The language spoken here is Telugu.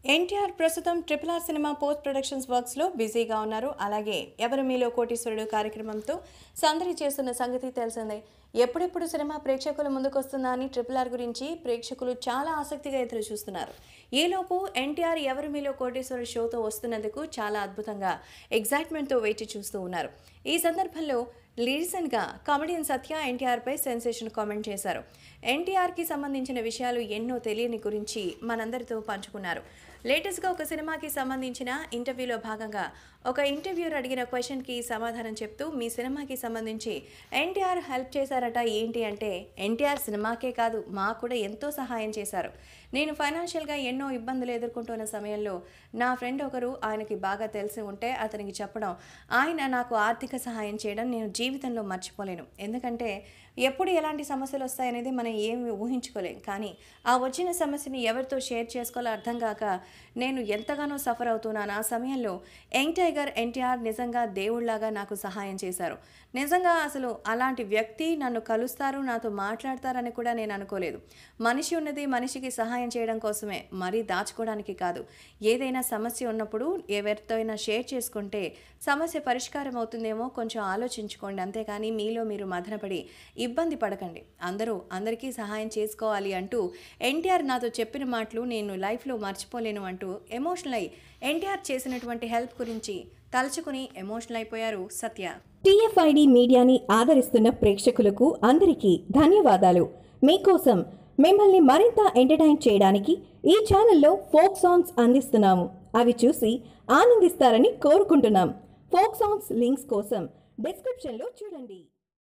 ఎన్టీఆర్ ప్రస్తుతం ట్రిపుల్ ఆర్ సినిమా పోస్ట్ ప్రొడక్షన్స్ వర్క్స్లో బిజీగా ఉన్నారు అలాగే ఎవరు మీలో కోటీశ్వరుడు కార్యక్రమంతో సందడి చేస్తున్న సంగతి తెలిసిందే ఎప్పుడెప్పుడు సినిమా ప్రేక్షకుల ముందుకొస్తుందా అని ట్రిపుల్ ఆర్ గురించి ప్రేక్షకులు చాలా ఆసక్తిగా ఎదురు చూస్తున్నారు ఈలోపు ఎన్టీఆర్ ఎవరు మీలో కోటేశ్వరుడు షోతో వస్తున్నందుకు చాలా అద్భుతంగా ఎగ్జైట్మెంట్తో వేచి చూస్తూ ఉన్నారు ఈ సందర్భంలో రీసెంట్గా కామెడియన్ సత్య ఎన్టీఆర్పై సెన్సేషన్ కామెంట్ చేశారు ఎన్టీఆర్కి సంబంధించిన విషయాలు ఎన్నో తెలియని గురించి మనందరితో పంచుకున్నారు లేటెస్ట్గా ఒక సినిమాకి సంబంధించిన ఇంటర్వ్యూలో భాగంగా ఒక ఇంటర్వ్యూర్ అడిగిన క్వశ్చన్కి సమాధానం చెప్తూ మీ సినిమాకి సంబంధించి ఎన్టీఆర్ హెల్ప్ చేశారట ఏంటి అంటే ఎన్టీఆర్ సినిమాకే కాదు మాకు కూడా ఎంతో సహాయం చేశారు నేను ఫైనాన్షియల్గా ఎన్నో ఇబ్బందులు ఎదుర్కొంటున్న సమయంలో నా ఫ్రెండ్ ఒకరు ఆయనకి బాగా తెలిసి ఉంటే అతనికి చెప్పడం ఆయన నాకు ఆర్థిక సహాయం చేయడం నేను జీవితంలో మర్చిపోలేను ఎందుకంటే ఎప్పుడు ఎలాంటి సమస్యలు వస్తాయనేది మనం ఏమి ఊహించుకోలేం కానీ ఆ వచ్చిన సమస్యని ఎవరితో షేర్ చేసుకోవాలో అర్థం కాక నేను ఎంతగానో సఫర్ అవుతున్నాను ఆ సమయంలో యంగ్ టైగర్ ఎన్టీఆర్ నిజంగా దేవుళ్లాగా నాకు సహాయం చేశారు నిజంగా అసలు అలాంటి వ్యక్తి నన్ను కలుస్తారు నాతో మాట్లాడతారని కూడా నేను అనుకోలేదు మనిషి ఉన్నది మనిషికి సహాయం చేయడం కోసమే మరీ దాచుకోవడానికి కాదు ఏదైనా సమస్య ఉన్నప్పుడు ఎవరితో అయినా షేర్ చేసుకుంటే సమస్య పరిష్కారం అవుతుందేమో కొంచెం ఆలోచించుకోండి అంతేకాని మీలో మీరు మదనపడి ఇబ్బంది పడకండి అందరూ అందరికీ సహాయం చేసుకోవాలి అంటూ ఎన్టీఆర్ నాతో చెప్పిన మాటలు నేను లైఫ్లో మర్చిపోలేను అంటూ ఎమోషనల్ అయి ఎన్టీఆర్ చేసినటువంటి హెల్ప్ గురించి తలుచుకుని ఎమోషనల్ అయిపోయారు సత్య టిఎఫ్ఐడి మీడియాని ఆదరిస్తున్న ప్రేక్షకులకు అందరికీ ధన్యవాదాలు మీకోసం మిమ్మల్ని మరింత ఎంటర్టైన్ చేయడానికి ఈ ఛానల్లో ఫోక్ సాంగ్స్ అందిస్తున్నాము అవి చూసి ఆనందిస్తారని కోరుకుంటున్నాం ఫోక్ సాంగ్స్ లింక్స్ కోసం డిస్క్రిప్షన్లో చూడండి